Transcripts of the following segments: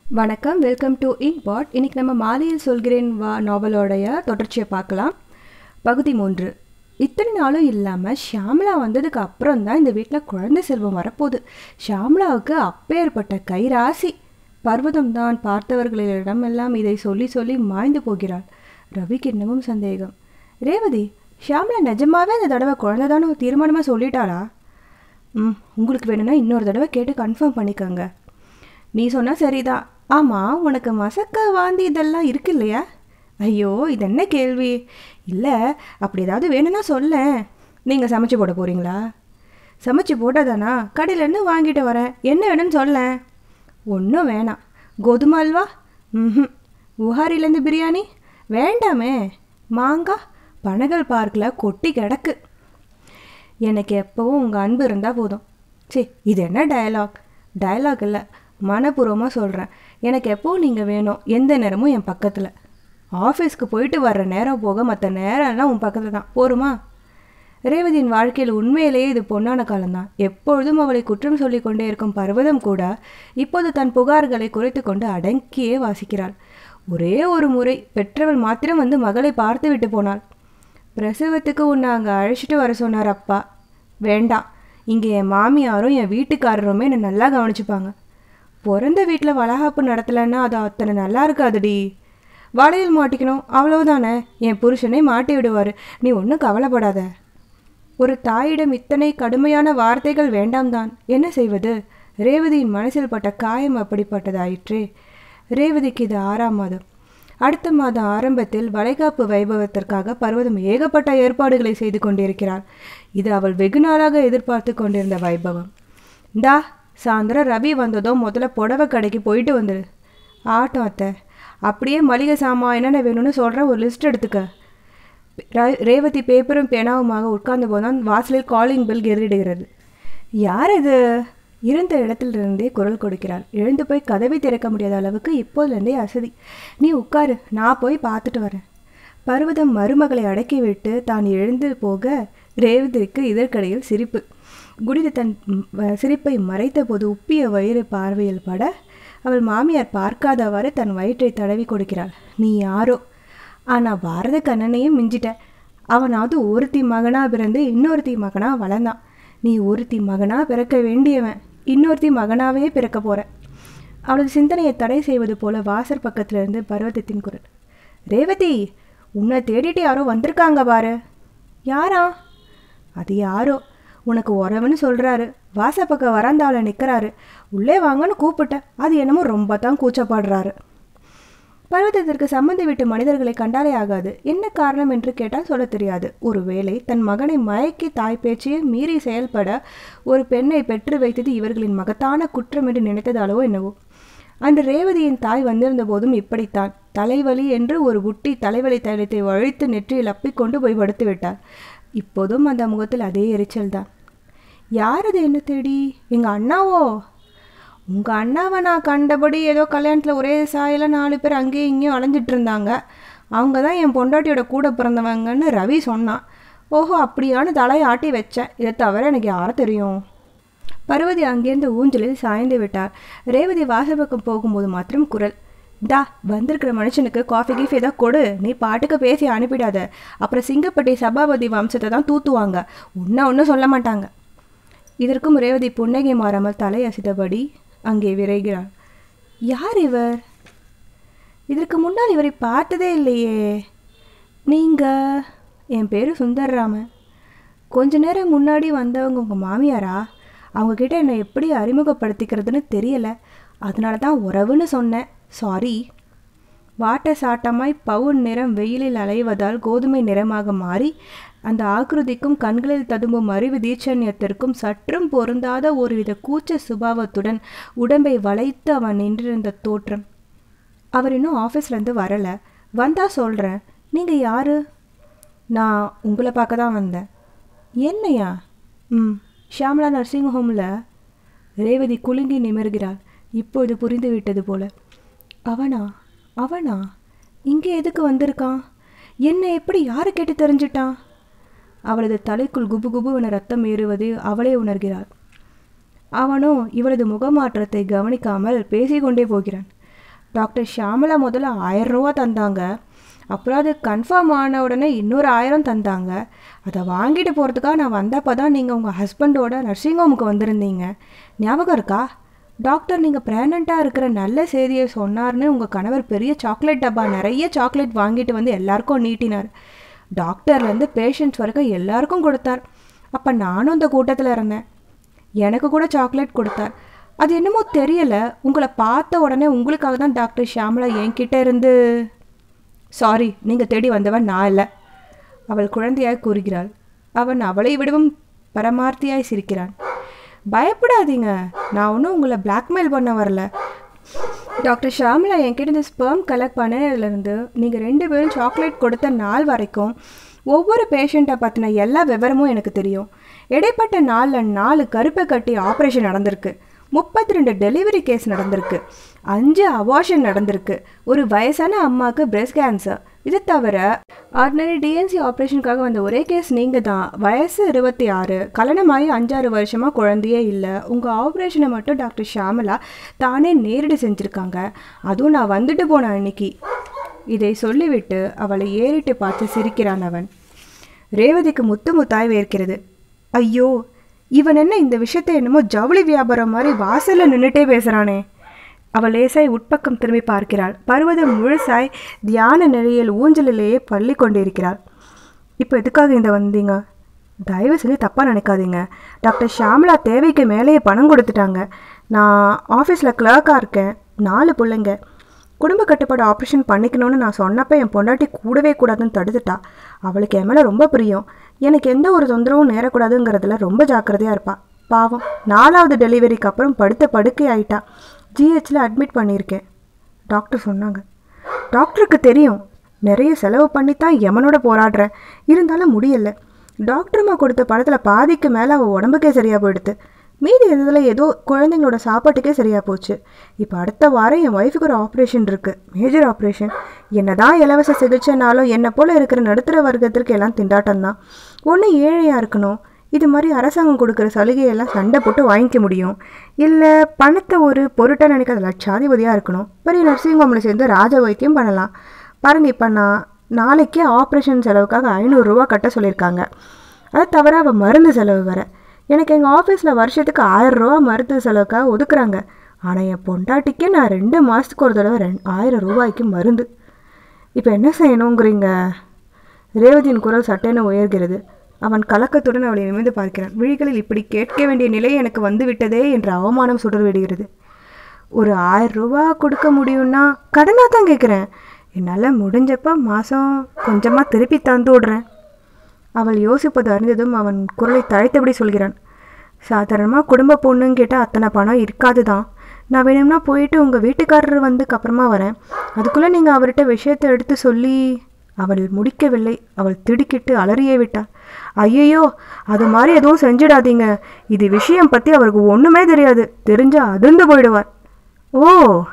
வணக்கம் welcome to இங்பாட் இன்னைக்கு நம்ம மாலையில் சொல்கிறேன் வா நாவலோடைய தொடர்ச்சியை பார்க்கலாம் பகுதி மூன்று இத்தனை நாளும் இல்லாமல் ஷியாமலா வந்ததுக்கு அப்புறம் தான் இந்த வீட்டில் குழந்தை செல்வம் வரப்போகுது ஷியாமலாவுக்கு அப்பேற்பட்ட கைராசி பர்வதம் தான் பார்த்தவர்களிடமெல்லாம் இதை சொல்லி சொல்லி மாய்ந்து போகிறாள் ரவிக்கு இன்னமும் சந்தேகம் ரேவதி ஷியாமலா நிஜமாவே அந்த தடவை குழந்தை தானே தீர்மானமாக சொல்லிட்டாளா ம் உங்களுக்கு வேணும்னா இன்னொரு தடவை கேட்டு கன்ஃபார்ம் பண்ணிக்கோங்க நீ சொன்னா சரிதான் ஆமாம் உனக்கு மசக்க வாந்தி இதெல்லாம் இருக்கு இல்லையா ஐயோ இது என்ன கேள்வி இல்லை அப்படி ஏதாவது வேணும்னா சொல்லேன் நீங்கள் சமைச்சு போட போகிறீங்களா சமைச்சு போட்டதானா கடையிலேருந்து வாங்கிட்டு வரேன் என்ன வேணும்னு சொல்லேன் ஒன்றும் வேணாம் கோதுமை அல்வா ம் உஹாரிலேருந்து பிரியாணி வேண்டாமே மாங்காய் பனகல் பார்க்கில் கொட்டி கிடக்கு எனக்கு எப்போவும் உங்கள் அன்பு இருந்தால் போதும் சரி இது என்ன டயலாக் டயலாக் இல்லை மனப்பூர்வமாக சொல்கிறேன் எனக்கு எப்போவும் நீங்கள் வேணும் எந்த நேரமும் என் பக்கத்தில் ஆஃபீஸ்க்கு போயிட்டு வர்ற நேரம் போக மற்ற நேரம்லாம் உன் பக்கத்தில் தான் போருமா ரேவதியின் வாழ்க்கையில் உண்மையிலேயே இது பொன்னான காலம்தான் எப்பொழுதும் அவளை குற்றம் சொல்லிக் கொண்டே இருக்கும் பர்வதம் கூட இப்போது தன் புகார்களை குறைத்து கொண்டு அடங்கியே வாசிக்கிறாள் ஒரே ஒரு முறை பெற்றவள் மாத்திரம் வந்து மகளை பார்த்து விட்டு போனாள் பிரசவத்துக்கு உன்னை அங்கே அழைச்சிட்டு வர சொன்னார் அப்பா வேண்டாம் இங்கே என் மாமியாரும் என் வீட்டுக்காரருமே என்னை நல்லா கவனிச்சுப்பாங்க பிறந்த வீட்டில் வளகாப்பு நடத்தலைன்னா அது அத்தனை நல்லா இருக்காதுடி வளையல் மாட்டிக்கணும் அவ்வளவுதானே என் புருஷனை மாட்டி விடுவார் நீ ஒன்றும் கவலைப்படாத ஒரு தாயிடம் இத்தனை கடுமையான வார்த்தைகள் வேண்டாம் தான் என்ன செய்வது ரேவதியின் மனசில் பட்ட காயம் அப்படிப்பட்டதாயிற்றே ரேவதிக்கு இது ஆறாம் மாதம் அடுத்த மாதம் ஆரம்பத்தில் வளைகாப்பு வைபவத்திற்காக பர்வதம் ஏகப்பட்ட ஏற்பாடுகளை செய்து கொண்டிருக்கிறாள் இது அவள் வெகு நாளாக எதிர்பார்த்து கொண்டிருந்த வைபவம் இந்தா சாயந்தரம் ரவி வந்ததும் முதல்ல புடவை கடைக்கு போயிட்டு வந்துடு ஆட்டம் அத்தை அப்படியே மளிகை சாமான் என்னென்ன வேணும்னு சொல்கிறேன் ஒரு லிஸ்ட் எடுத்துக்க ர- ரேவதி பேப்பரும் பேனாவுமாக உட்கார்ந்த போதுதான் வாசலில் காலிங் பெல் எதிரிடுகிறது யார் இது இருந்த இடத்திலிருந்தே குரல் கொடுக்கிறாள் எழுந்து போய் கதவை திறக்க முடியாத அளவுக்கு இப்போதுலேருந்தே அசதி நீ உட்காரு நான் போய் பார்த்துட்டு வரேன் பர்வதம் மருமகளை அடக்கிவிட்டு தான் எழுந்து போக ரேவதிக்கு இதற்கிடையில் சிரிப்பு குடித்து தன் ம், வ- சிரிப்பை மறைத்த போது உப்பிய வயிறு பார்வையில் பட அவள் மாமியார் பார்க்காதவாறு தன் வயிற்றை தடவி கொடுக்கிறாள் நீ யாரோ ஆனால் பாரத கண்ணனையும் மிஞ்சிட்ட அவனாவது ஒருத்தி மகனா பிறந்து இன்னொருத்தி மகனா வளர்ந்தான் நீ ஒருத்தி மகனா பிறக்க வேண்டியவன் இன்னொருத்தி மகனாவே பிறக்க போற அவளது சிந்தனையை தடை செய்வது போல வாசற் பக்கத்திலிருந்து பர்வதத்தின் குரல் ரேவதி உன்னை தேடிட்டு யாரோ வந்திருக்காங்க பாரு யாரா அது யாரோ உனக்கு உறவுன்னு சொல்கிறாரு வாசப்பக்கம் வராந்தாவில் நிற்கிறாரு உள்ளே வாங்கன்னு கூப்பிட்டேன் அது என்னமோ ரொம்ப தான் கூச்சப்படுறாரு பர்வதத்திற்கு சம்மந்தி விட்டு மனிதர்களை கண்டாலே ஆகாது என்ன காரணம் என்று கேட்டால் சொல்ல தெரியாது ஒருவேளை தன் மகனை மயக்கி தாய் பேச்சையே மீறி செயல்பட ஒரு பெண்ணை பெற்று வைத்தது இவர்களின் மகத்தான குற்றம் என்று நினைத்ததாலோ என்னவோ அன்று ரேவதியின் தாய் வந்திருந்த போதும் இப்படித்தான் தலைவலி என்று ஒரு குட்டி தலைவலி தைலத்தை வழித்து நெற்றியில் அப்பிக்கொண்டு போய் படுத்து விட்டார் இப்போதும் அந்த முகத்தில் அதே எரிச்சல் தான் யார் அது என்ன தேடி எங்கள் அண்ணாவோ உங்கள் அண்ணாவை நான் கண்டபடி ஏதோ கல்யாணத்தில் ஒரே சாயல நாலு பேர் அங்கேயும் இங்கேயும் அலைஞ்சிட்டு இருந்தாங்க அவங்க தான் என் பொண்டாட்டியோட கூட பிறந்தவங்கன்னு ரவி சொன்னான் ஓஹோ அப்படியான்னு தலையை ஆட்டி வச்சேன் இதை தவிர எனக்கு யாரை தெரியும் பர்வதி அங்கேருந்து ஊஞ்சலில் சாய்ந்து விட்டார் ரேவதி வாசல் போகும்போது மாத்திரம் குரல் டா வந்திருக்கிற மனுஷனுக்கு காஃபி கீஃபி ஏதாவது கொடு நீ பாட்டுக்கு பேசி அனுப்பிடாத அப்புறம் சிங்கப்பட்டி சபாபதி வம்சத்தை தான் தூத்துவாங்க ஒன்றா ஒன்றும் சொல்ல மாட்டாங்க இதற்கும் ரேவதி புன்னகை மாறாமல் தலை அசைத்தபடி அங்கே விரைகிறாள் யார் இவர் இதற்கு முன்னால் இவரை பார்த்ததே இல்லையே நீங்கள் என் பேர் சுந்தர்ராமன் கொஞ்ச நேரம் முன்னாடி வந்தவங்க உங்கள் மாமியாரா அவங்கக்கிட்ட என்னை எப்படி அறிமுகப்படுத்திக்கிறதுன்னு தெரியல அதனால தான் உறவுன்னு சொன்னேன் சாரி வாட்ட சாட்டமாய் பவுன் நிறம் வெயிலில் அலைவதால் கோதுமை நிறமாக மாறி அந்த ஆக்கிருதிக்கும் கண்களில் ததும்பும் அறிவு தீட்சண்யத்திற்கும் சற்றும் பொருந்தாத ஒருவித கூச்ச சுபாவத்துடன் உடம்பை வளைத்து அவன் நின்றிருந்த தோற்றம் அவர் இன்னும் ஆஃபீஸ்லேருந்து வரலை வந்தா சொல்கிறேன் நீங்கள் யாரு நான் உங்களை பார்க்க தான் வந்தேன் என்னையா ம் ஷியாமலா நர்சிங் ஹோமில் ரேவதி குலுங்கி நிமிர்கிறாள் இப்பொழுது புரிந்து விட்டது போல அவனா அவனா இங்கே எதுக்கு வந்திருக்கான் என்னை எப்படி யாரை கேட்டு தெரிஞ்சிட்டான் அவளது தலைக்குள் குபு குபுவென ரத்தம் ஏறுவதை அவளே உணர்கிறாள் அவனோ இவளது முகமாற்றத்தை கவனிக்காமல் பேசிக்கொண்டே போகிறான் டாக்டர் ஷியாமலா முதல்ல ஆயிரம் ரூபா தந்தாங்க அப்புறம் அது கன்ஃபார்ம் ஆன உடனே இன்னொரு ஆயிரம் தந்தாங்க அதை வாங்கிட்டு போகிறதுக்காக நான் வந்தப்போ தான் நீங்கள் உங்கள் ஹஸ்பண்டோட நர்சிங் ஹோமுக்கு வந்திருந்தீங்க ஞாபகம் இருக்கா டாக்டர் நீங்கள் ப்ரெக்னெண்ட்டாக இருக்கிற நல்ல செய்தியை சொன்னார்னு உங்கள் கணவர் பெரிய சாக்லேட் டப்பா நிறைய சாக்லேட் வாங்கிட்டு வந்து எல்லாருக்கும் நீட்டினார் டாக்டர்லேருந்து பேஷண்ட்ஸ் வரைக்கும் எல்லாருக்கும் கொடுத்தார் அப்போ நானும் இந்த கூட்டத்தில் இருந்தேன் எனக்கு கூட சாக்லேட் கொடுத்தார் அது என்னமோ தெரியல உங்களை பார்த்த உடனே உங்களுக்காக தான் டாக்டர் ஷியாமலா என்கிட்ட இருந்து சாரி நீங்கள் தேடி வந்தவன் நான் இல்லை அவள் குழந்தையாய் கூறுகிறாள் அவன் அவளை விடவும் பரமார்த்தியாய் சிரிக்கிறான் பயப்படாதீங்க நான் ஒன்றும் உங்களை பிளாக்மெயில் பண்ண வரல டாக்டர் ஷாமிலா என்கிட்ட இந்த ஸ்பெர்ம் கலெக்ட் பண்ணதுலேருந்து நீங்கள் ரெண்டு பேரும் சாக்லேட் கொடுத்த நாள் வரைக்கும் ஒவ்வொரு பேஷண்ட்டை பற்றின எல்லா விவரமும் எனக்கு தெரியும் இடைப்பட்ட நாளில் நாலு கருப்பை கட்டி ஆப்ரேஷன் நடந்திருக்கு முப்பத்தி ரெண்டு டெலிவரி கேஸ் நடந்திருக்கு அஞ்சு அவார்ஷன் நடந்திருக்கு ஒரு வயசான அம்மாவுக்கு பிரெஸ்ட் கேன்சர் இது தவிர ஆர்டினரி டிஎன்சி ஆப்ரேஷனுக்காக வந்த ஒரே கேஸ் நீங்கள் தான் வயசு இருபத்தி ஆறு கல்யாணமாகி அஞ்சாறு வருஷமாக குழந்தையே இல்லை உங்கள் ஆப்ரேஷனை மட்டும் டாக்டர் ஷாமலா தானே நேரடி செஞ்சுருக்காங்க அதுவும் நான் வந்துட்டு போன அன்னைக்கு இதை சொல்லிவிட்டு அவளை ஏறிட்டு பார்த்து சிரிக்கிறான் அவன் ரேவதிக்கு முத்து முத்தாய் வேர்க்கிறது ஐயோ இவன் என்ன இந்த விஷயத்தை என்னமோ ஜவுளி வியாபாரம் மாதிரி வாசலில் நின்றுட்டே பேசுகிறானே அவள் லேசாய் உட்பக்கம் திரும்பி பார்க்கிறாள் பருவதம் முழுசாய் தியான நிலையில் ஊஞ்சலிலேயே பள்ளி கொண்டிருக்கிறாள் இப்போ எதுக்காக இந்த வந்தீங்க தயவு செஞ்சு தப்பாக நினைக்காதீங்க டாக்டர் ஷாம்லா தேவைக்கு மேலேயே பணம் கொடுத்துட்டாங்க நான் ஆஃபீஸில் கிளர்க்காக இருக்கேன் நாலு பிள்ளைங்க குடும்ப கட்டுப்பாடு ஆப்ரேஷன் பண்ணிக்கணும்னு நான் சொன்னப்போ என் பொண்டாட்டி கூடவே கூடாதுன்னு தடுத்துட்டா அவளுக்கு என் மேலே ரொம்ப பிரியம் எனக்கு எந்த ஒரு தொந்தரவும் நேரக்கூடாதுங்கிறதுல ரொம்ப ஜாக்கிரதையாக இருப்பா பாவம் நாலாவது டெலிவரிக்கு அப்புறம் படுத்த படுக்கை ஆயிட்டா ஜிஹெச்சில் அட்மிட் பண்ணியிருக்கேன் டாக்டர் சொன்னாங்க டாக்டருக்கு தெரியும் நிறைய செலவு பண்ணி தான் யமனோட போராடுறேன் இருந்தாலும் முடியல டாக்டர்மா கொடுத்த பணத்தில் பாதிக்கு மேலே அவள் உடம்புக்கே சரியாக போயிடுது மீதி இதில் ஏதோ குழந்தைங்களோட சாப்பாட்டுக்கே சரியாக போச்சு இப்போ அடுத்த வாரம் என் ஒய்ஃபுக்கு ஒரு ஆப்ரேஷன் இருக்குது மேஜர் ஆப்ரேஷன் என்னதான் இலவச சிகிச்சைனாலும் என்னை போல் இருக்கிற நடுத்தர வர்க்கத்திற்கு எல்லாம் திண்டாட்டம் தான் ஒன்று ஏழையாக இருக்கணும் இது மாதிரி அரசாங்கம் கொடுக்குற சலுகையெல்லாம் சண்டை போட்டு வாங்கிக்க முடியும் இல்லை பணத்தை ஒரு பொருட்டாக நினைக்காத லட்சாதிபதியாக இருக்கணும் பெரிய நர்சிங் ஹோமில் சேர்ந்து ராஜ வைத்தியம் பண்ணலாம் பாருங்க இப்போ நான் நாளைக்கே ஆப்ரேஷன் செலவுக்காக ஐநூறுரூவா கட்ட சொல்லியிருக்காங்க அது தவிர அவள் மருந்து செலவு வேறு எனக்கு எங்கள் ஆஃபீஸில் வருஷத்துக்கு ஆயிரரூவா மருத்துவ செலவுக்காக ஒதுக்குறாங்க ஆனால் என் பொண்டாட்டிக்கே நான் ரெண்டு மாதத்துக்கு ஒரு தடவை ரெண்டு ஆயிரம் ரூபாய்க்கு மருந்து இப்போ என்ன செய்யணுங்கிறீங்க ரேவதியின் குரல் சட்டென உயர்கிறது அவன் கலக்கத்துடன் அவளை நிமிர்ந்து பார்க்கிறான் விழிகளில் இப்படி கேட்க வேண்டிய நிலை எனக்கு வந்து விட்டதே என்ற அவமானம் சுடர் விடுகிறது ஒரு ஆயிரம் ரூபா கொடுக்க முடியும்னா கடனாக தான் கேட்குறேன் என்னால் முடிஞ்சப்ப மாதம் கொஞ்சமாக திருப்பி தந்து விடுறேன் அவள் யோசிப்பது அறிந்ததும் அவன் குரலை தழைத்தபடி சொல்கிறான் சாதாரணமாக குடும்ப பொண்ணுன்னு கேட்டால் அத்தனை பணம் இருக்காது தான் நான் வேணும்னா போயிட்டு உங்கள் வீட்டுக்காரர் வந்துக்கு அப்புறமா வரேன் அதுக்குள்ளே நீங்கள் அவர்கிட்ட விஷயத்தை எடுத்து சொல்லி அவள் முடிக்கவில்லை அவள் திடுக்கிட்டு அலறியே விட்டாள் ஐயையோ அது மாதிரி எதுவும் செஞ்சிடாதீங்க இது விஷயம் பற்றி அவருக்கு ஒன்றுமே தெரியாது தெரிஞ்சா அதிர்ந்து போயிடுவார் ஓ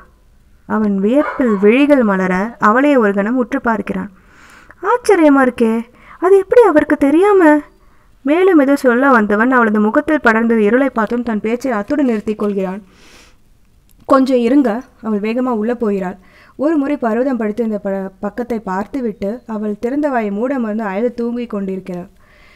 அவன் வியப்பில் விழிகள் மலர அவளையே ஒரு கணம் உற்று பார்க்கிறான் ஆச்சரியமா இருக்கே அது எப்படி அவருக்கு தெரியாம மேலும் எது சொல்ல வந்தவன் அவளது முகத்தில் படர்ந்த இருளை பார்த்தும் தன் பேச்சை அத்துடன் நிறுத்திக் கொள்கிறான் கொஞ்சம் இருங்க அவள் வேகமாக உள்ளே போகிறாள் ஒரு முறை பருவதம் படுத்து இந்த ப பக்கத்தை பார்த்துவிட்டு அவள் திறந்த வாயை மூட மருந்து அழுது தூங்கிக் கொண்டிருக்கிறாள்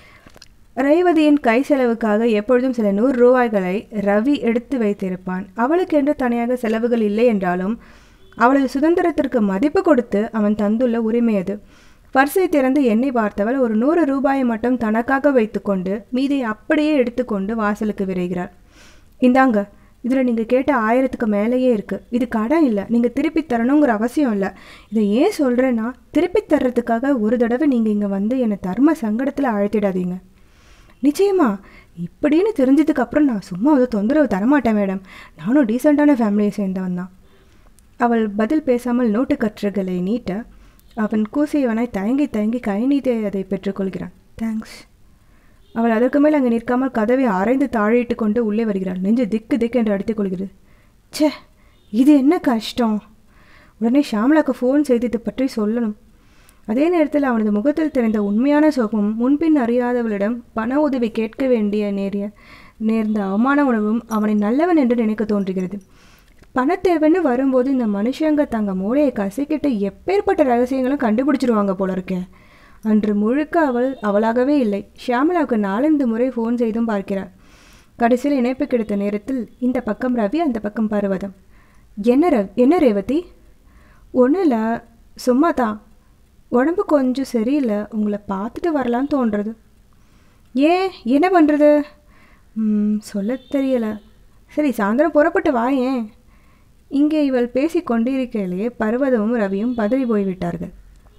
ரேவதியின் கை செலவுக்காக எப்பொழுதும் சில நூறு ரூபாய்களை ரவி எடுத்து வைத்திருப்பான் அவளுக்கென்று தனியாக செலவுகள் இல்லை என்றாலும் அவளது சுதந்திரத்திற்கு மதிப்பு கொடுத்து அவன் தந்துள்ள உரிமை அது பர்ஸை திறந்து எண்ணி பார்த்தவள் ஒரு நூறு ரூபாயை மட்டும் தனக்காக வைத்துக்கொண்டு மீதை அப்படியே எடுத்துக்கொண்டு வாசலுக்கு விரைகிறாள் இந்தாங்க இதில் நீங்கள் கேட்ட ஆயிரத்துக்கு மேலேயே இருக்குது இது கடன் இல்லை நீங்கள் திருப்பி தரணுங்கிற அவசியம் இல்லை இதை ஏன் சொல்கிறேன்னா திருப்பி தர்றதுக்காக ஒரு தடவை நீங்கள் இங்கே வந்து என்னை தர்ம சங்கடத்தில் அழைத்திடாதீங்க நிச்சயமா இப்படின்னு தெரிஞ்சதுக்கு அப்புறம் நான் சும்மா வந்து தொந்தரவு தரமாட்டேன் மேடம் நானும் டீசெண்டான ஃபேமிலியை சேர்ந்தவன் தான் அவள் பதில் பேசாமல் நோட்டு கற்றுகளை நீட்ட அவன் கூசியவனாய் தயங்கி தயங்கி கை நீட்டி அதை பெற்றுக்கொள்கிறான் தேங்க்ஸ் அவள் அதற்கு மேல் அங்கே நிற்காமல் கதவை அரைந்து தாழிட்டு கொண்டு உள்ளே வருகிறாள் நெஞ்சு திக்கு திக்கு என்று அடித்துக் கொள்கிறது ச்சே இது என்ன கஷ்டம் உடனே ஷாம்லாக்கு ஃபோன் செய்து இது பற்றி சொல்லணும் அதே நேரத்தில் அவனது முகத்தில் தெரிந்த உண்மையான சோகமும் முன்பின் அறியாதவளிடம் பண உதவி கேட்க வேண்டிய நேரிய நேர்ந்த அவமான உணவும் அவனை நல்லவன் என்று நினைக்க தோன்றுகிறது பணத்தேவைன்னு வரும்போது இந்த மனுஷங்க தங்க மூளையை கசிக்கிட்டு எப்பேற்பட்ட ரகசியங்களும் கண்டுபிடிச்சிருவாங்க போல இருக்கே அன்று முழுக்க அவள் அவளாகவே இல்லை ஷியாமலாவுக்கு நாலந்து முறை ஃபோன் செய்தும் பார்க்கிறார் கடைசியில் இணைப்பு கிடைத்த நேரத்தில் இந்த பக்கம் ரவி அந்த பக்கம் பர்வதம் என்ன ரவ் என்ன ரேவதி ஒன்றும் இல்லை சும்மா தான் உடம்பு கொஞ்சம் சரியில்லை உங்களை பார்த்துட்டு வரலான்னு தோன்றுறது ஏன் என்ன பண்ணுறது சொல்ல தெரியல சரி சாயந்தரம் புறப்பட்டு வாயேன் இங்கே இவள் பேசி கொண்டிருக்கையிலே பர்வதமும் ரவியும் பதறி போய்விட்டார்கள்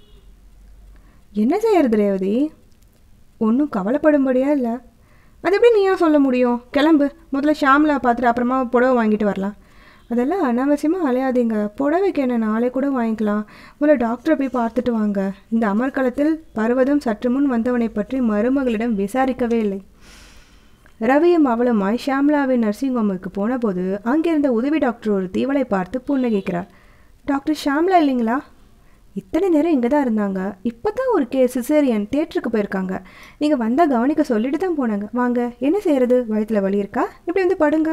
என்ன செய்யறது ரேவதி ஒன்றும் கவலைப்படும்படியா இல்லை அது எப்படி நீயும் சொல்ல முடியும் கிளம்பு முதல்ல ஷாம்லா பார்த்துட்டு அப்புறமா புடவை வாங்கிட்டு வரலாம் அதெல்லாம் அனாவசியமாக அலையாதீங்க புடவைக்கு என்ன நாளை கூட வாங்கிக்கலாம் முதல்ல டாக்டரை போய் பார்த்துட்டு வாங்க இந்த அமர்காலத்தில் பர்வதம் சற்று முன் வந்தவனை பற்றி மருமகளிடம் விசாரிக்கவே இல்லை ரவியும் அவளுமாய் ஷாம்லாவின் நர்சிங் ஹோமுக்கு போனபோது அங்கிருந்த உதவி டாக்டர் ஒரு தீவலை பார்த்து புன்னகைக்கிறார் டாக்டர் ஷாம்லா இல்லைங்களா இத்தனை நேரம் இங்கே தான் இருந்தாங்க இப்போ தான் ஒரு கே சிசேரியன் தேட்டருக்கு போயிருக்காங்க நீங்கள் வந்தால் கவனிக்க சொல்லிட்டு தான் போனாங்க வாங்க என்ன செய்கிறது வயிற்றில் வலி இருக்கா இப்படி வந்து படுங்க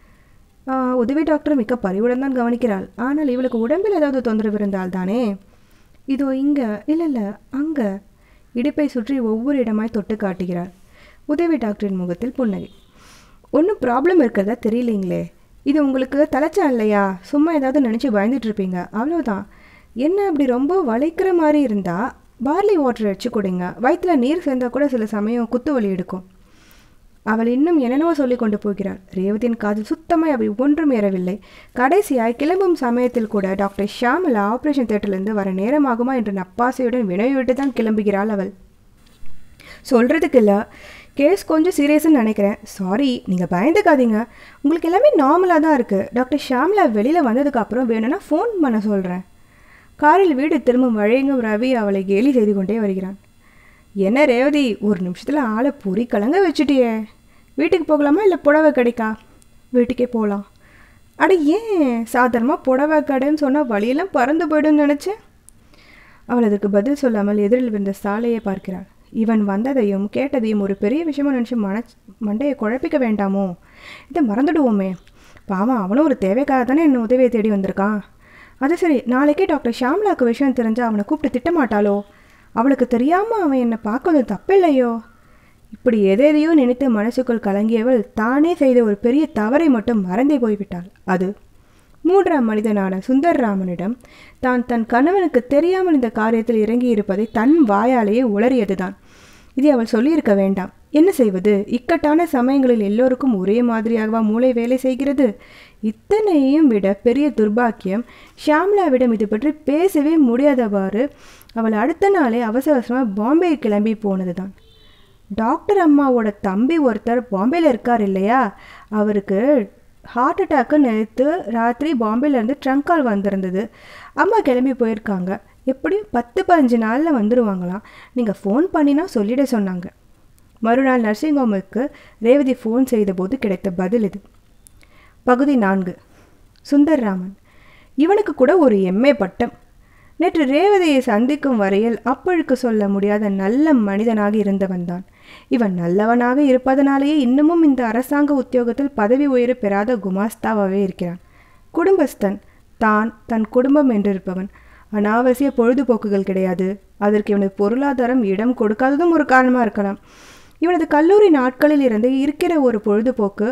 உதவி டாக்டர் மிக்க பரிவுடன் தான் கவனிக்கிறாள் ஆனால் இவளுக்கு உடம்பில் ஏதாவது தொந்தரவு இருந்தால் தானே இதோ இங்கே இல்லை இல்லை அங்கே இடுப்பை சுற்றி ஒவ்வொரு இடமாய் தொட்டு காட்டுகிறாள் உதவி டாக்டரின் முகத்தில் புன்னகை ஒன்றும் ப்ராப்ளம் இருக்கிறதா தெரியலீங்களே இது உங்களுக்கு தலைச்சா இல்லையா சும்மா ஏதாவது நினச்சி பயந்துட்டு இருப்பீங்க அவ்வளோதான் என்ன அப்படி ரொம்ப வளைக்கிற மாதிரி இருந்தால் பார்லி வாட்டர் வச்சு கொடுங்க வயிற்றில் நீர் சேர்ந்தால் கூட சில சமயம் குத்து வலி எடுக்கும் அவள் இன்னும் என்னென்னவோ சொல்லி கொண்டு போகிறாள் ரேவதியின் காதில் சுத்தமாய் அவை ஒன்றும் ஏறவில்லை கடைசியாய் கிளம்பும் சமயத்தில் கூட டாக்டர் ஷியாமலா ஆப்ரேஷன் தேட்டர்லேருந்து வர நேரமாகுமா என்ற நப்பாசையுடன் வினவிவிட்டு தான் கிளம்புகிறாள் அவள் சொல்கிறதுக்கு இல்லை கேஸ் கொஞ்சம் சீரியஸ்ன்னு நினைக்கிறேன் சாரி நீங்கள் பயந்துக்காதீங்க உங்களுக்கு எல்லாமே நார்மலாக தான் இருக்குது டாக்டர் ஷாம்லா வெளியில் வந்ததுக்கப்புறம் வேணும்னா ஃபோன் பண்ண சொல்கிறேன் காரில் வீடு திரும்பும் வழியங்கும் ரவி அவளை கேலி செய்து கொண்டே வருகிறான் என்ன ரேவதி ஒரு நிமிஷத்தில் ஆளை பொறி கலங்க வச்சுட்டியே வீட்டுக்கு போகலாமா இல்லை புடவை கடைக்கா வீட்டுக்கே போகலாம் அட ஏன் சாதாரணமாக புடவை கடைன்னு சொன்னால் வழியெல்லாம் பறந்து போய்டும்னு நினச்சேன் அவள் அதற்கு பதில் சொல்லாமல் எதிரில் இருந்த சாலையை பார்க்கிறாள் இவன் வந்ததையும் கேட்டதையும் ஒரு பெரிய விஷயமா நினச்சி மன மண்டையை குழப்பிக்க வேண்டாமோ இதை மறந்துடுவோமே பாவம் அவனும் ஒரு தேவைக்காக தானே என்ன உதவியை தேடி வந்திருக்கான் அது சரி நாளைக்கே டாக்டர் ஷாம்லாக்கு விஷயம் தெரிஞ்சால் அவனை கூப்பிட்டு திட்டமாட்டாளோ அவளுக்கு தெரியாமல் அவன் என்னை பார்க்கறது தப்பில்லையோ இப்படி எதையோ நினைத்து மனசுக்குள் கலங்கியவள் தானே செய்த ஒரு பெரிய தவறை மட்டும் மறந்தே போய்விட்டாள் அது மூன்றாம் மனிதனான சுந்தர்ராமனிடம் தான் தன் கணவனுக்கு தெரியாமல் இந்த காரியத்தில் இறங்கி இருப்பதை தன் வாயாலேயே உளறியதுதான் இதை அவள் சொல்லியிருக்க வேண்டாம் என்ன செய்வது இக்கட்டான சமயங்களில் எல்லோருக்கும் ஒரே மாதிரியாகவா மூளை வேலை செய்கிறது இத்தனையும் விட பெரிய துர்பாக்கியம் ஷியாம்லாவிடம் இது பற்றி பேசவே முடியாதவாறு அவள் அடுத்த நாளே அவசர அவசரமாக பாம்பே கிளம்பி போனதுதான் டாக்டர் அம்மாவோட தம்பி ஒருத்தர் பாம்பேயில் இருக்கார் இல்லையா அவருக்கு ஹார்ட் அட்டாக்கு நேற்று ராத்திரி பாம்பேலேருந்து ட்ரங்க் கால் வந்திருந்தது அம்மா கிளம்பி போயிருக்காங்க எப்படியும் பத்து பதினஞ்சு நாளில் வந்துடுவாங்களாம் நீங்கள் ஃபோன் பண்ணினா சொல்லிட சொன்னாங்க மறுநாள் நர்சிங் ஹோமுக்கு ரேவதி ஃபோன் செய்தபோது கிடைத்த பதில் இது பகுதி நான்கு சுந்தர்ராமன் இவனுக்கு கூட ஒரு எம்ஏ பட்டம் நேற்று ரேவதியை சந்திக்கும் வரையில் அப்பழுக்கு சொல்ல முடியாத நல்ல மனிதனாக இருந்தவன் தான் இவன் நல்லவனாக இருப்பதனாலேயே இன்னமும் இந்த அரசாங்க உத்தியோகத்தில் பதவி உயர பெறாத குமாஸ்தாவாகவே இருக்கிறான் குடும்பஸ்தன் தான் தன் குடும்பம் என்றிருப்பவன் அனாவசிய பொழுதுபோக்குகள் கிடையாது அதற்கு இவனது பொருளாதாரம் இடம் கொடுக்காததும் ஒரு காரணமாக இருக்கலாம் இவனது கல்லூரி நாட்களில் இருந்து இருக்கிற ஒரு பொழுதுபோக்கு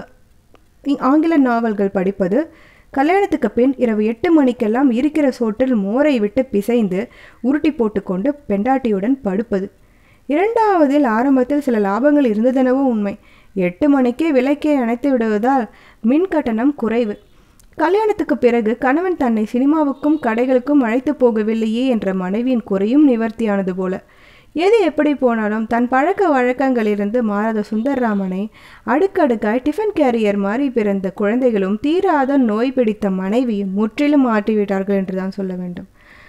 ஆங்கில நாவல்கள் படிப்பது கல்யாணத்துக்கு பின் இரவு எட்டு மணிக்கெல்லாம் இருக்கிற சோற்றில் மோரை விட்டு பிசைந்து உருட்டி போட்டுக்கொண்டு பெண்டாட்டியுடன் படுப்பது இரண்டாவதில் ஆரம்பத்தில் சில லாபங்கள் இருந்ததெனவோ உண்மை எட்டு மணிக்கே விலைக்கே அணைத்து விடுவதால் மின் கட்டணம் குறைவு கல்யாணத்துக்கு பிறகு கணவன் தன்னை சினிமாவுக்கும் கடைகளுக்கும் அழைத்து போகவில்லையே என்ற மனைவியின் குறையும் நிவர்த்தியானது போல எது எப்படி போனாலும் தன் பழக்க வழக்கங்களிலிருந்து மாறாத சுந்தர்ராமனை அடுக்கடுக்காய் டிஃபன் கேரியர் மாதிரி பிறந்த குழந்தைகளும் தீராத நோய் பிடித்த மனைவியும் முற்றிலும் மாற்றிவிட்டார்கள் என்றுதான் சொல்ல வேண்டும்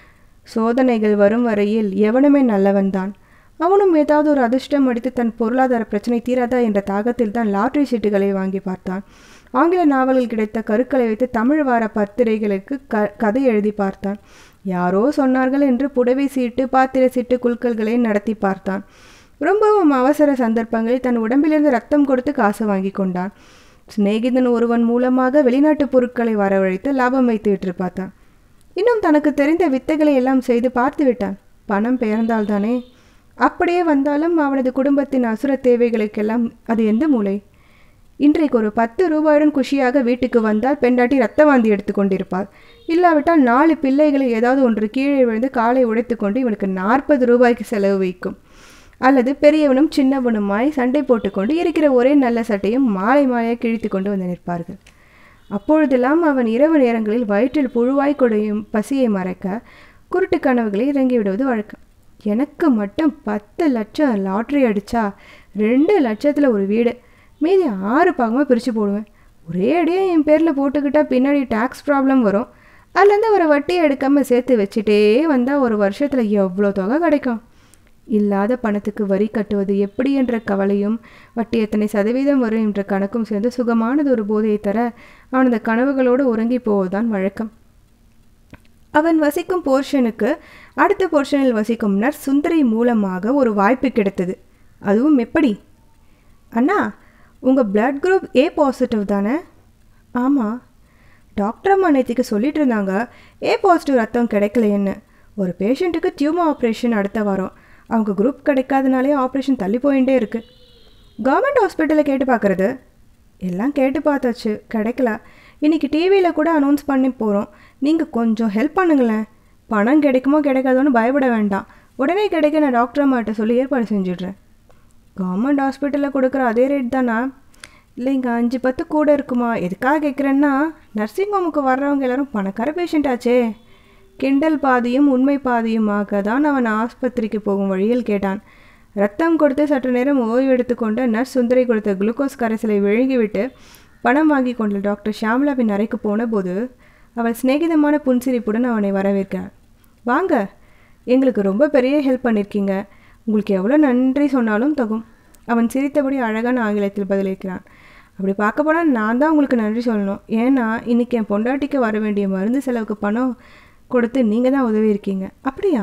சோதனைகள் வரும் வரையில் எவனுமே நல்லவன்தான் அவனும் ஏதாவது ஒரு அதிர்ஷ்டம் அடித்து தன் பொருளாதார பிரச்சனை தீராதா என்ற தாகத்தில் தான் லாட்டரி சீட்டுகளை வாங்கி பார்த்தான் ஆங்கில நாவலில் கிடைத்த கருக்களை வைத்து தமிழ் வார பத்திரிகைகளுக்கு க கதை எழுதி பார்த்தான் யாரோ சொன்னார்கள் என்று புடவை சீட்டு பாத்திர சீட்டு குழுக்கள்களை நடத்தி பார்த்தான் ரொம்பவும் அவசர சந்தர்ப்பங்களில் தன் உடம்பிலிருந்து ரத்தம் கொடுத்து காசு வாங்கி கொண்டான் சிநேகிதன் ஒருவன் மூலமாக வெளிநாட்டு பொருட்களை வரவழைத்து லாபம் வைத்து விட்டு பார்த்தான் இன்னும் தனக்கு தெரிந்த வித்தைகளை எல்லாம் செய்து பார்த்து விட்டான் பணம் பெயர்ந்தால்தானே அப்படியே வந்தாலும் அவனது குடும்பத்தின் அசுர தேவைகளுக்கெல்லாம் அது எந்த மூலை இன்றைக்கு ஒரு பத்து ரூபாயுடன் குஷியாக வீட்டுக்கு வந்தால் பெண்டாட்டி ரத்த வாந்தி எடுத்து கொண்டிருப்பாள் இல்லாவிட்டால் நாலு பிள்ளைகளை ஏதாவது ஒன்று கீழே விழுந்து காலை உடைத்து கொண்டு இவனுக்கு நாற்பது ரூபாய்க்கு செலவு வைக்கும் அல்லது பெரியவனும் சின்னவனுமாய் சண்டை போட்டுக்கொண்டு இருக்கிற ஒரே நல்ல சட்டையும் மாலை மாலையாக கிழித்து கொண்டு வந்து நிற்பார்கள் அப்பொழுதெல்லாம் அவன் இரவு நேரங்களில் வயிற்றில் புழுவாய் கொடையும் பசியை மறைக்க குருட்டு கனவுகளை இறங்கி விடுவது வழக்கம் எனக்கு மட்டும் பத்து லட்சம் லாட்ரி அடித்தா ரெண்டு லட்சத்தில் ஒரு வீடு மீதி ஆறு பாகமாக பிரித்து போடுவேன் ஒரே அடியாக என் பேரில் போட்டுக்கிட்டா பின்னாடி டேக்ஸ் ப்ராப்ளம் வரும் அதுலேருந்து ஒரு வட்டியை எடுக்காமல் சேர்த்து வச்சுட்டே வந்தால் ஒரு வருஷத்தில் எவ்வளோ தொகை கிடைக்கும் இல்லாத பணத்துக்கு வரி கட்டுவது எப்படி என்ற கவலையும் வட்டி எத்தனை சதவீதம் வரும் என்ற கணக்கும் சேர்ந்து சுகமானது ஒரு போதையை தர அவனது கனவுகளோடு உறங்கி போவதுதான் வழக்கம் அவன் வசிக்கும் போர்ஷனுக்கு அடுத்த போர்ஷனில் வசிக்கும் நர் சுந்தரி மூலமாக ஒரு வாய்ப்பு கிடைத்தது அதுவும் எப்படி அண்ணா உங்கள் பிளட் குரூப் ஏ பாசிட்டிவ் தானே ஆமாம் டாக்டர் அம்மா நேற்றுக்கு சொல்லிட்டு இருந்தாங்க ஏ பாசிட்டிவ் ரத்தம் கிடைக்கலையேன்னு ஒரு பேஷண்ட்டுக்கு டியூமர் ஆப்ரேஷன் அடுத்த வாரம் அவங்க குரூப் கிடைக்காதனாலே ஆப்ரேஷன் தள்ளி போயிட்டே இருக்கு கவர்மெண்ட் ஹாஸ்பிட்டலில் கேட்டு பார்க்குறது எல்லாம் கேட்டு பார்த்தாச்சு கிடைக்கல இன்றைக்கி டிவியில் கூட அனௌன்ஸ் பண்ணி போகிறோம் நீங்கள் கொஞ்சம் ஹெல்ப் பண்ணுங்களேன் பணம் கிடைக்குமோ கிடைக்காதோன்னு பயப்பட வேண்டாம் உடனே கிடைக்க நான் டாக்டர் அம்மாட்ட சொல்லி ஏற்பாடு செஞ்சிடுறேன் கவர்மெண்ட் ஹாஸ்பிட்டலில் கொடுக்குற அதே ரேட் தானா இல்லைங்க அஞ்சு பத்து கூட இருக்குமா எதுக்காக கேட்குறேன்னா நர்சிங் ஹோமுக்கு வர்றவங்க எல்லாரும் பணக்கார பேஷண்ட் ஆச்சே கிண்டல் பாதியும் உண்மை பாதியுமாக தான் அவன் ஆஸ்பத்திரிக்கு போகும் வழியில் கேட்டான் ரத்தம் கொடுத்து சற்று நேரம் ஓய்வு எடுத்துக்கொண்டு நர்ஸ் சுந்தரி கொடுத்த குளுக்கோஸ் கரைசலை விழுங்கிவிட்டு பணம் வாங்கி கொண்ட டாக்டர் ஷாம்லாவின் அறைக்கு போன போது அவள் சிநேகிதமான புன்சிரிப்புடன் அவனை வரவேற்கிறாள் வாங்க எங்களுக்கு ரொம்ப பெரிய ஹெல்ப் பண்ணியிருக்கீங்க உங்களுக்கு எவ்வளோ நன்றி சொன்னாலும் தகும் அவன் சிரித்தபடி அழகான ஆங்கிலத்தில் பதிலளிக்கிறான் அப்படி பார்க்க போனால் நான் தான் உங்களுக்கு நன்றி சொல்லணும் ஏன்னா இன்றைக்கி என் பொண்டாட்டிக்கு வர வேண்டிய மருந்து செலவுக்கு பணம் கொடுத்து நீங்கள் தான் உதவி இருக்கீங்க அப்படியா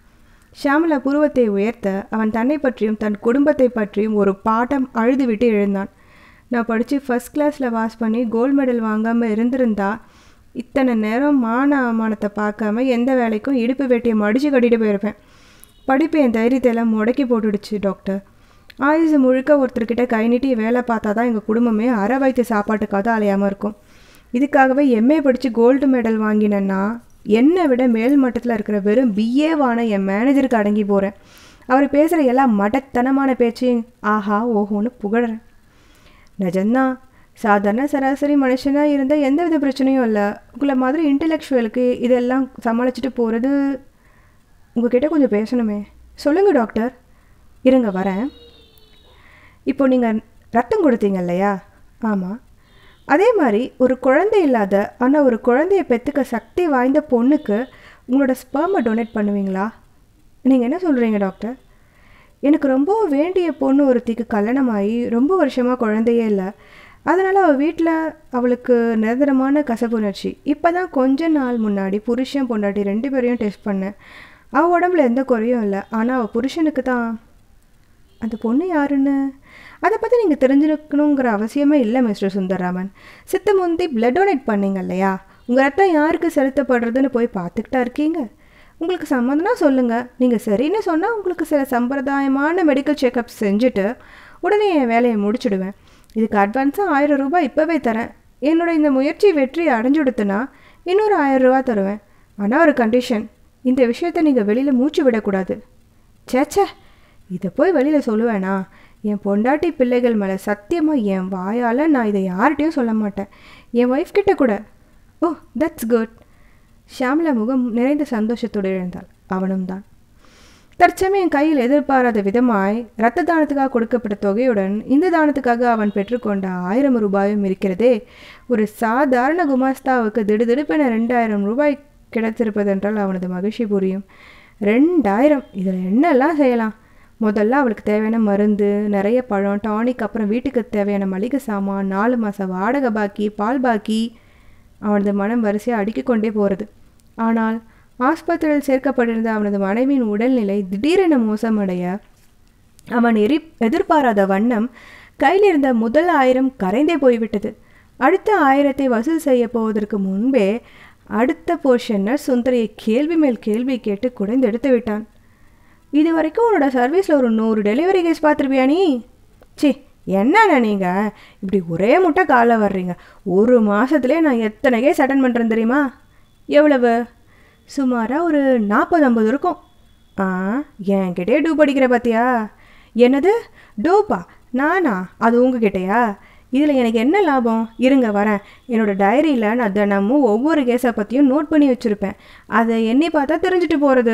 ஷியாமலா புருவத்தை உயர்த்த அவன் தன்னை பற்றியும் தன் குடும்பத்தை பற்றியும் ஒரு பாட்டம் அழுதுவிட்டு எழுந்தான் நான் படித்து ஃபஸ்ட் கிளாஸில் பாஸ் பண்ணி கோல்டு மெடல் வாங்காமல் இருந்திருந்தா இத்தனை நேரம் மான அவமானத்தை பார்க்காம எந்த வேலைக்கும் இடுப்பு வேட்டியை மடித்து கட்டிட்டு போயிருப்பேன் படிப்பு என் தைரியத்தை எல்லாம் முடக்கி போட்டுடுச்சு டாக்டர் ஆயுசு முழுக்க ஒருத்தர்கிட்ட கை நீட்டி வேலை பார்த்தா தான் எங்கள் குடும்பமே அற வைத்த சாப்பாட்டுக்காக அலையாமல் இருக்கும் இதுக்காகவே எம்ஏ படித்து கோல்டு மெடல் வாங்கினேன்னா என்னை விட மேல் மட்டத்தில் இருக்கிற வெறும் பிஏவான என் மேனேஜருக்கு அடங்கி போகிறேன் அவர் பேசுகிற எல்லா மடத்தனமான பேச்சையும் ஆஹா ஓஹோன்னு புகழறேன் நிஜம்தான் சாதாரண சராசரி மனுஷனாக இருந்தால் எந்த வித பிரச்சனையும் இல்லை உங்களை மாதிரி இன்டெலெக்சுவலுக்கு இதெல்லாம் சமாளிச்சுட்டு போகிறது உங்ககிட்ட கொஞ்சம் பேசணுமே சொல்லுங்கள் டாக்டர் இருங்க வரேன் இப்போ நீங்கள் ரத்தம் கொடுத்தீங்க இல்லையா ஆமாம் அதே மாதிரி ஒரு குழந்தை இல்லாத ஆனால் ஒரு குழந்தைய பெற்றுக்க சக்தி வாய்ந்த பொண்ணுக்கு உங்களோட ஸ்பெர்மை டொனேட் பண்ணுவீங்களா நீங்கள் என்ன சொல்கிறீங்க டாக்டர் எனக்கு ரொம்ப வேண்டிய பொண்ணு ஒருத்திக்கு கல்யாணமாகி ரொம்ப வருஷமாக குழந்தையே இல்லை அதனால் அவள் வீட்டில் அவளுக்கு நிரந்தரமான கசப்புணர்ச்சி இப்போ தான் கொஞ்ச நாள் முன்னாடி புருஷன் பொண்டாட்டி ரெண்டு பேரையும் டெஸ்ட் பண்ணேன் அவள் உடம்புல எந்த குறையும் இல்லை ஆனால் அவள் புருஷனுக்கு தான் அந்த பொண்ணு யாருன்னு அதை பற்றி நீங்கள் தெரிஞ்சுக்கணுங்கிற அவசியமே இல்லை மிஸ்டர் சுந்தரராமன் சித்த முந்தி பிளட் டொனேட் பண்ணீங்க இல்லையா உங்கள் ரத்தம் யாருக்கு செலுத்தப்படுறதுன்னு போய் பார்த்துக்கிட்டா இருக்கீங்க உங்களுக்கு சம்மந்தம்னா சொல்லுங்கள் நீங்கள் சரின்னு சொன்னால் உங்களுக்கு சில சம்பிரதாயமான மெடிக்கல் செக்கப் செஞ்சுட்டு உடனே என் வேலையை முடிச்சுடுவேன் இதுக்கு அட்வான்ஸாக ஆயிரம் ரூபாய் இப்போவே தரேன் என்னோட இந்த முயற்சி வெற்றி அடைஞ்சுடுத்துனா இன்னொரு ஆயிரம் ரூபா தருவேன் ஆனால் ஒரு கண்டிஷன் இந்த விஷயத்தை நீங்கள் வெளியில் மூச்சு விடக்கூடாது சேச்சே இதை போய் வெளியில் சொல்லுவேனா என் பொண்டாட்டி பிள்ளைகள் மேலே சத்தியமாக என் வாயால் நான் இதை யார்கிட்டையும் சொல்ல மாட்டேன் என் ஒய்ஃப் கிட்ட கூட ஓ தட்ஸ் குட் ஷியாமலா முகம் நிறைந்த சந்தோஷத்தோடு எழுந்தாள் அவனும் தான் தற்சமயம் கையில் எதிர்பாராத விதமாய் இரத்த தானத்துக்காக கொடுக்கப்பட்ட தொகையுடன் இந்த தானத்துக்காக அவன் பெற்றுக்கொண்ட ஆயிரம் ரூபாயும் இருக்கிறதே ஒரு சாதாரண குமாஸ்தாவுக்கு திடுதிடுப்பென ரெண்டாயிரம் ரூபாய் கிடைத்திருப்பதென்றால் அவனது மகிழ்ச்சி புரியும் ரெண்டாயிரம் இதில் என்னெல்லாம் செய்யலாம் முதல்ல அவளுக்கு தேவையான மருந்து நிறைய பழம் டானிக் அப்புறம் வீட்டுக்கு தேவையான மளிகை சாமான் நாலு மாதம் வாடகை பாக்கி பால் பாக்கி அவனது மனம் வரிசையாக அடுக்கிக் கொண்டே போகிறது ஆனால் ஆஸ்பத்திரியில் சேர்க்கப்பட்டிருந்த அவனது மனைவியின் உடல்நிலை திடீரென மோசமடைய அவன் எரி எதிர்பாராத வண்ணம் கையில் இருந்த முதல் ஆயிரம் கரைந்தே போய்விட்டது அடுத்த ஆயிரத்தை வசூல் செய்ய போவதற்கு முன்பே அடுத்த போர்ஷனர் சுந்தரியை கேள்வி மேல் கேள்வி கேட்டு குடைந்து எடுத்து விட்டான் இது வரைக்கும் உன்னோட சர்வீஸில் ஒரு நூறு டெலிவரி கேஸ் பார்த்துருப்பியா நீ சி என்னண்ணா நீங்கள் இப்படி ஒரே முட்டை காலைல வர்றீங்க ஒரு மாதத்துலேயே நான் எத்தனை கேஸ் அட்டன் பண்ணுறேன் தெரியுமா எவ்வளவு சுமாராக ஒரு நாற்பது ஐம்பது இருக்கும் ஆ என்கிட்டே டூ படிக்கிற பார்த்தியா என்னது டூப்பா நானா அது உங்ககிட்டயா இதில் எனக்கு என்ன லாபம் இருங்க வரேன் என்னோடய டைரியில் நான் தினமும் ஒவ்வொரு கேஸை பற்றியும் நோட் பண்ணி வச்சுருப்பேன் அதை எண்ணி பார்த்தா தெரிஞ்சுட்டு போகிறது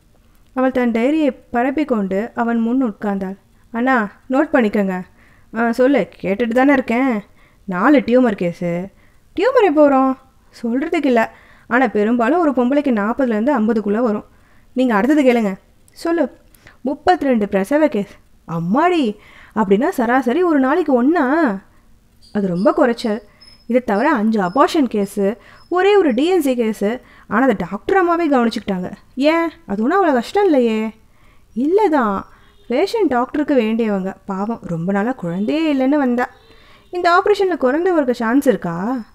அவள் தன் டைரியை பரப்பிக்கொண்டு அவன் முன் உட்கார்ந்தாள் அண்ணா நோட் பண்ணிக்கோங்க ஆ சொல்லு கேட்டுட்டு தானே இருக்கேன் நாலு டியூமர் கேஸு டியூமர் எப்போ வரும் சொல்கிறதுக்கு இல்லை ஆனால் பெரும்பாலும் ஒரு பொம்பளைக்கு நாற்பதுலேருந்து ஐம்பதுக்குள்ளே வரும் நீங்கள் அடுத்தது கேளுங்க சொல்லு முப்பத்தி ரெண்டு பிரசவ கேஸ் அம்மாடி அப்படின்னா சராசரி ஒரு நாளைக்கு ஒன்றா அது ரொம்ப குறைச்சல் இதை தவிர அஞ்சு அபார்ஷன் கேஸு ஒரே ஒரு டிஎன்சி கேஸு ஆனால் அதை டாக்டர் அம்மாவே கவனிச்சுக்கிட்டாங்க ஏன் அது ஒன்றும் அவ்வளோ கஷ்டம் இல்லையே இல்லை தான் பேஷண்ட் டாக்டருக்கு வேண்டியவங்க பாவம் ரொம்ப நாளாக குழந்தையே இல்லைன்னு வந்தா இந்த ஆப்ரேஷனில் குறைந்த ஒரு சான்ஸ் இருக்கா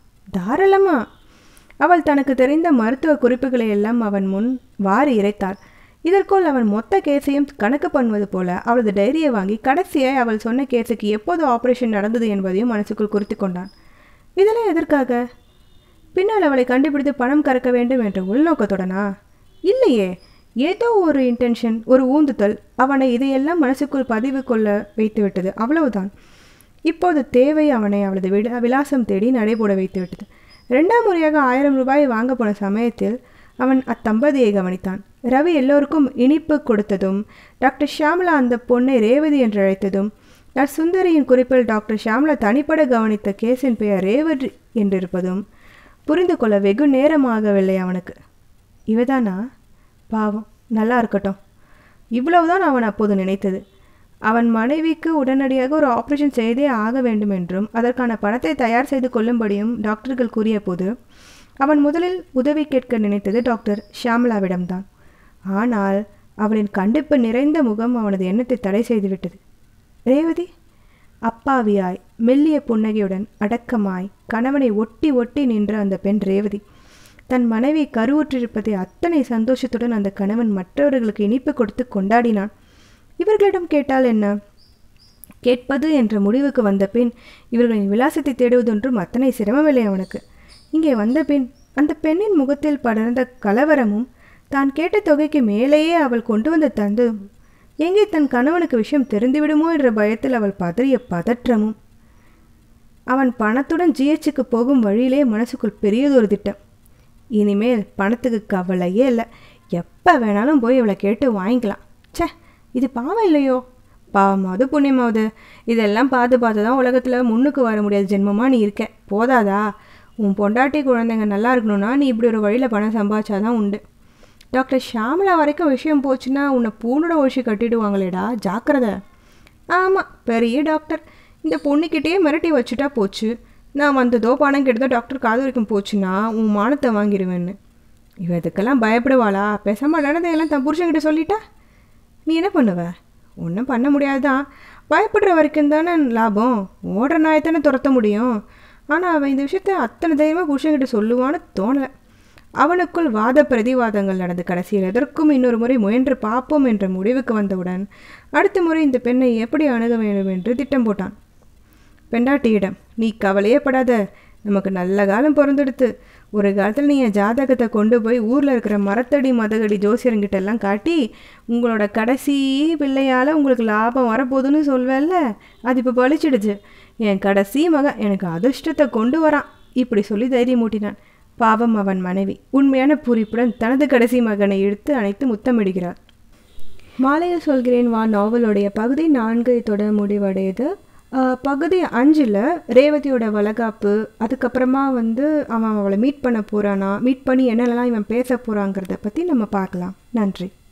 தாராளமா அவள் தனக்கு தெரிந்த மருத்துவ குறிப்புகளை எல்லாம் அவன் முன் வாரி இறைத்தாள் இதற்குள் அவன் மொத்த கேஸையும் கணக்கு பண்ணுவது போல அவளது டைரியை வாங்கி கடைசியாய் அவள் சொன்ன கேஸுக்கு எப்போது ஆபரேஷன் நடந்தது என்பதையும் மனசுக்குள் குறித்து கொண்டான் இதெல்லாம் எதற்காக பின்னால் அவளை கண்டுபிடித்து பணம் கறக்க வேண்டும் என்ற உள்நோக்கத்துடனா இல்லையே ஏதோ ஒரு இன்டென்ஷன் ஒரு ஊந்துதல் அவனை இதையெல்லாம் மனசுக்குள் பதிவு கொள்ள வைத்துவிட்டது அவ்வளவுதான் இப்போது தேவை அவனை அவளது விழா விலாசம் தேடி நடைபோட வைத்துவிட்டது ரெண்டாம் முறையாக ஆயிரம் ரூபாய் வாங்க போன சமயத்தில் அவன் அத்தம்பதியை கவனித்தான் ரவி எல்லோருக்கும் இனிப்பு கொடுத்ததும் டாக்டர் ஷியாமலா அந்த பொண்ணை ரேவதி என்று அழைத்ததும் நர் சுந்தரியின் குறிப்பில் டாக்டர் ஷியாமலா தனிப்பட கவனித்த கேஸின் பெயர் ரேவதி என்றிருப்பதும் புரிந்து கொள்ள வெகு நேரமாகவில்லை அவனுக்கு இவதானா பாவம் நல்லா இருக்கட்டும் இவ்வளவுதான் அவன் அப்போது நினைத்தது அவன் மனைவிக்கு உடனடியாக ஒரு ஆபரேஷன் செய்தே ஆக வேண்டும் என்றும் அதற்கான பணத்தை தயார் செய்து கொள்ளும்படியும் டாக்டர்கள் கூறிய போது அவன் முதலில் உதவி கேட்க நினைத்தது டாக்டர் ஷியாமலாவிடம்தான் ஆனால் அவளின் கண்டிப்பு நிறைந்த முகம் அவனது எண்ணத்தை தடை செய்துவிட்டது ரேவதி அப்பாவியாய் மெல்லிய புன்னகையுடன் அடக்கமாய் கணவனை ஒட்டி ஒட்டி நின்ற அந்த பெண் ரேவதி தன் மனைவி கருவுற்றிருப்பதை அத்தனை சந்தோஷத்துடன் அந்த கணவன் மற்றவர்களுக்கு இனிப்பு கொடுத்து கொண்டாடினான் இவர்களிடம் கேட்டால் என்ன கேட்பது என்ற முடிவுக்கு வந்த பின் இவர்களின் விலாசத்தை தேடுவதொன்றும் அத்தனை சிரமமில்லை அவனுக்கு இங்கே வந்த பின் அந்த பெண்ணின் முகத்தில் படர்ந்த கலவரமும் தான் கேட்ட தொகைக்கு மேலேயே அவள் கொண்டு வந்த தந்ததும் எங்கே தன் கணவனுக்கு விஷயம் தெரிந்துவிடுமோ என்ற பயத்தில் அவள் பதறிய பதற்றமும் அவன் பணத்துடன் ஜிஹெச்சுக்கு போகும் வழியிலே மனசுக்குள் பெரியதொரு திட்டம் இனிமேல் பணத்துக்கு கவலையே இல்லை எப்போ வேணாலும் போய் இவளை கேட்டு வாங்கிக்கலாம் ச்சே இது பாவம் இல்லையோ பாவமாவது புண்ணியமாவது இதெல்லாம் பார்த்து பார்த்து தான் உலகத்தில் முன்னுக்கு வர முடியாத ஜென்மமாக நீ இருக்க போதாதா உன் பொண்டாட்டி குழந்தைங்க நல்லா இருக்கணும்னா நீ இப்படி ஒரு வழியில் பணம் சம்பாதிச்சாதான் உண்டு டாக்டர் ஷாமலா வரைக்கும் விஷயம் போச்சுன்னா உன்னை பூனோட ஒழிச்சு கட்டிடுவாங்களேடா ஜாக்கிரதை ஆமாம் பெரிய டாக்டர் இந்த பொண்ணுக்கிட்டேயே மிரட்டி வச்சுட்டா போச்சு நான் வந்ததோ பணம் கெடுதோ டாக்டர் காது வரைக்கும் போச்சுன்னா உன் மானத்தை வாங்கிடுவேன்னு இவ இதுக்கெல்லாம் பயப்படுவாளா பேசாமல் நடந்ததெல்லாம் தன் புருஷன்கிட்ட சொல்லிட்டா நீ என்ன பண்ணுவ ஒன்றும் பண்ண முடியாதுதான் பயப்படுற வரைக்கும் தானே லாபம் ஓடுற நாயத்தானே துரத்த முடியும் ஆனால் அவன் இந்த விஷயத்த அத்தனை தைரியமாக புருஷன்கிட்ட சொல்லுவான்னு தோணலை அவனுக்குள் வாத பிரதிவாதங்கள் நடந்து கடைசியில் எதற்கும் இன்னொரு முறை முயன்று பார்ப்போம் என்ற முடிவுக்கு வந்தவுடன் அடுத்த முறை இந்த பெண்ணை எப்படி அணுக வேண்டும் என்று திட்டம் போட்டான் பெண்டாட்டியிடம் நீ கவலையே படாத நமக்கு நல்ல காலம் பிறந்தெடுத்து ஒரு காலத்தில் நீ என் ஜாதகத்தை கொண்டு போய் ஊரில் இருக்கிற மரத்தடி மதகடி ஜோசியர்கிட்ட எல்லாம் காட்டி உங்களோட கடைசி பிள்ளையால் உங்களுக்கு லாபம் வரப்போகுதுன்னு சொல்வேல்ல அது இப்போ பழிச்சிடுச்சு என் கடைசி மகன் எனக்கு அதிர்ஷ்டத்தை கொண்டு வரான் இப்படி சொல்லி தைரியம் மூட்டினான் பாவம் அவன் மனைவி உண்மையான பூரிப்புடன் தனது கடைசி மகனை இழுத்து அணைத்து முத்தமிடுகிறார் மாலையில் சொல்கிறேன் வா நாவலுடைய பகுதி நான்கு இத்தோட முடிவடையுது ஆஹ் பகுதி அஞ்சில் ரேவதியோட வளகாப்பு அதுக்கப்புறமா வந்து அவன் அவளை மீட் பண்ண போகிறானா மீட் பண்ணி என்னென்னலாம் இவன் பேச போகிறாங்கிறத பற்றி நம்ம பார்க்கலாம் நன்றி